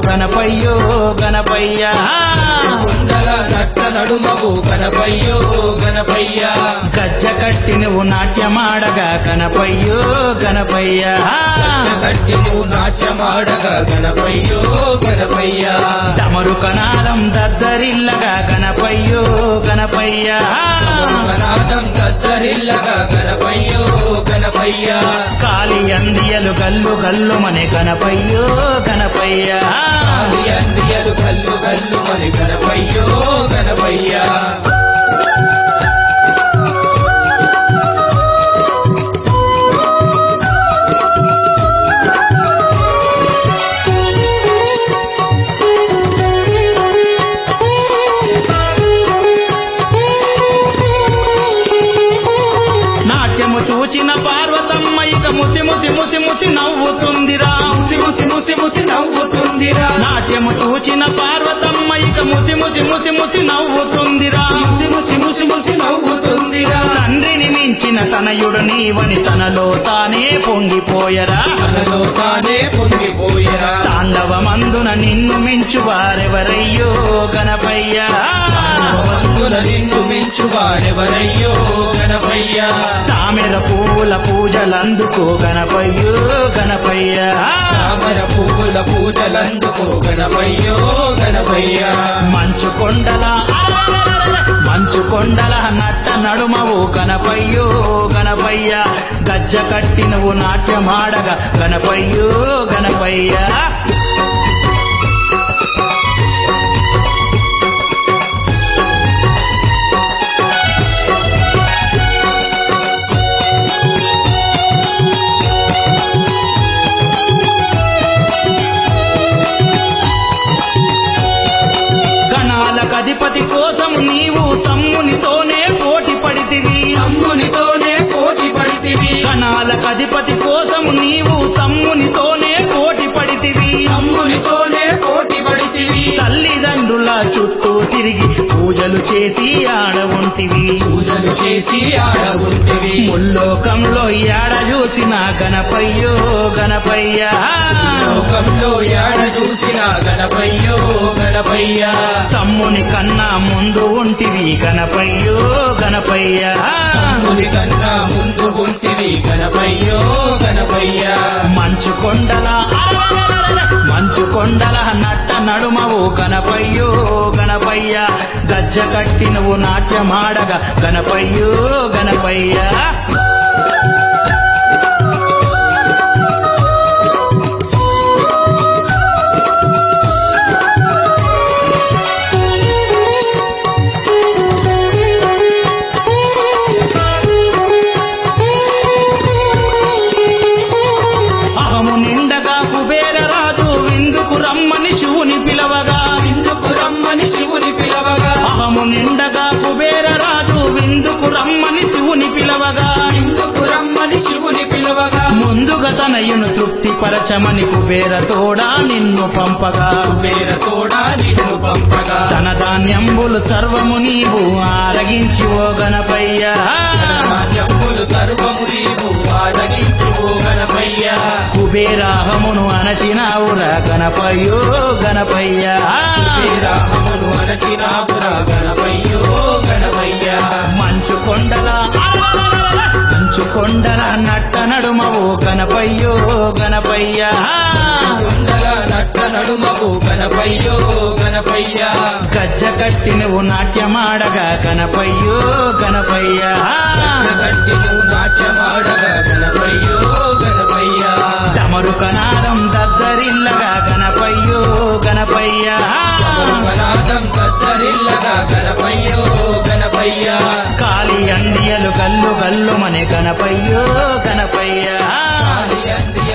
గణపయ్యో గణపయ్య కుండల నట్ట నడుమవు గణపయ్యో గణపయ్య గజ్జ కట్టి నువ్వు నాట్యమాడగా గణపయ్యో గణపయ్య కట్టి నువ్వు నాట్యమాడగా గణపయ్యో గణపయ్య తమరు కనాదం దద్దరిల్లగా గణపయ్యో గణపయ్య నాదం కత్తరిల్లగా గణపయ్యో గణపయ్య కాలి అందియలు గల్లు గల్లు మనే గణపయ్యో గణపయ్య ఆది అందియలు కల్లు కల్లు మరి గణపయ్యో గణపయ్య నాట్యము చూచిన పార్వతమ్మ ఇక ముసి ముసి ముసి ముసి నవ్వుతుందిరా ముసి ముసి ముసి ముసి నవ్వుతుందిరా నాట్యము చూచిన పార్వతమ్మ ఇక ముసి ముసి ముసి ముసి నవ్వుతుందిరా ముసి ముసి ముసి ముసి నవ్వుతుందిరా తండ్రిని మించిన తనయుడు నీవని తనలో తానే పొంగిపోయరా తనలో తానే పొంగిపోయిరా తాండవమందున నిన్ను మించు వారెవరయ్యో గణపయ్యా వంతుల నిన్ను మించు వారెవరయ్యో గణపయ్య తామెర పువ్వుల పూజలందుకో గణపయ్యో గణపయ్యా తామర పువ్వుల పూజలందుకో గణపయ్యో గణపయ్య మంచు కొండల మంచు కొండల నట్ట నడుమవు గణపయ్యో గణపయ్య గజ్జ కట్టి నువ్వు నాట్యమాడగా గణపయ్యో గణపయ్యా గణాలకు అధిపతి కోసం నీవు తమ్మునితోనే పోటీ పడితివి తమ్మునితోనే కోటి పడితివి గణాలకు అధిపతి కోసం నీవు తమ్మునితోనే పోటీ పడితివి తమ్మునితోనే కోటి పడితివి తల్లిదండ్రుల చుట్టూ తిరిగి పూజలు చేసి ఆడవుంటివి పూజలు చేసి ఆడవుంటివి ముల్లోకంలో ఏడ చూసిన గణపయ్యో గణపయ్య లోకంలో ఏడ చూసిన గణపయ్యో గణపయ్య తమ్ముని కన్నా ముందు ఉంటివి గణపయ్యో గణపయ్య తమ్ముని కన్నా ముందు ఉంటివి గణపయ్యో గణపయ్య మంచు కొండల మంచు కొండల నట్ట నడుమవు గణపయ్యో గణపయ్య గజ్జ కట్టి నువ్వు నాట్యమాడగా గణపయ్యో గణపయ్య అహము నిండగా కుబేర రాజు విందుకు రమ్మని శివుని పిలవగా ఇందుకు రమ్మని శివుని పిలవగా అహము నిండగా కుబేర రాజు విందుకు రమ్మని శివుని పిలవగా ఇందుకు రమ్మని శివుని పిలవగా ముందుగా తనయును తృప్తిపరచమని కుబేర తోడా నిన్ను పంపగా కుబేర తోడా నిన్ను పంపగా తన ధాన్యంబులు సర్వము నీవు ఆరగించి ఓ గణపయ్య జమ్ములు సర్వము నీవు ఆదగించు ఓ గణపయ్య కుబేరాహమును అనచినావురా గణపయ్యో గణపయ్య శ్రీరామును అనసినాపుర గణపయ్యో గణపయ్య మంచు కొండల మంచు కొండల నట్ట నడుమవు గణపయ్యో గణపయ్య కుండల నట్ట నడుమకు గణపయ్యో గణపయ్య గజ్జ కట్టి నువ్వు నాట్యమాడగా గణపయ్యో గణపయ్య కట్టి నువ్వు నాట్యమాడగా గణపయ్యో గణపయ్య తమరు కనాదం దద్దరిల్లగా గణపయ్యో గణపయ్య నాదం కత్తరిల్లగా గణపయ్యో గణపయ్య కాలి అండియలు గల్లు గల్లు మనే గణపయ్యో గణపయ్య ఆది అంది